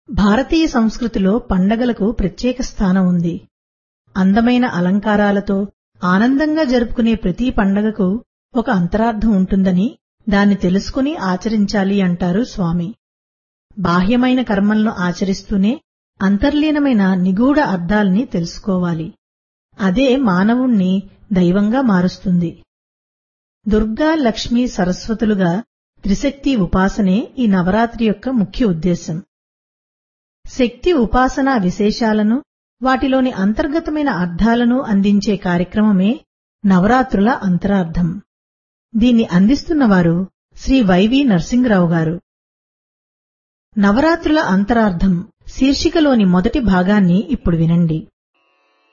భారతీయ సంస్కృతిలో పండగలకు ప్రత్యేక స్థానం ఉంది అందమైన అలంకారాలతో ఆనందంగా జరుపుకునే ప్రతి పండగకు ఒక అంతరార్థం ఉంటుందని దాన్ని తెలుసుకుని ఆచరించాలి అంటారు స్వామి బాహ్యమైన కర్మలను ఆచరిస్తూనే అంతర్లీనమైన నిగూఢ అర్థాల్ని తెలుసుకోవాలి అదే మానవుణ్ణి దైవంగా మారుస్తుంది దుర్గా లక్ష్మీ సరస్వతులుగా త్రిశక్తి ఉపాసనే ఈ నవరాత్రి యొక్క ముఖ్య ఉద్దేశం శక్తి ఉపాసనా విశేషాలను వాటిలోని అంతర్గతమైన అర్థాలను అందించే కార్యక్రమమే నవరాత్రుల అంతరార్థం దీన్ని అందిస్తున్నవారు శ్రీ వైవి నరసింగరావు గారు నవరాత్రుల అంతరార్థం శీర్షికలోని మొదటి భాగాన్ని ఇప్పుడు వినండి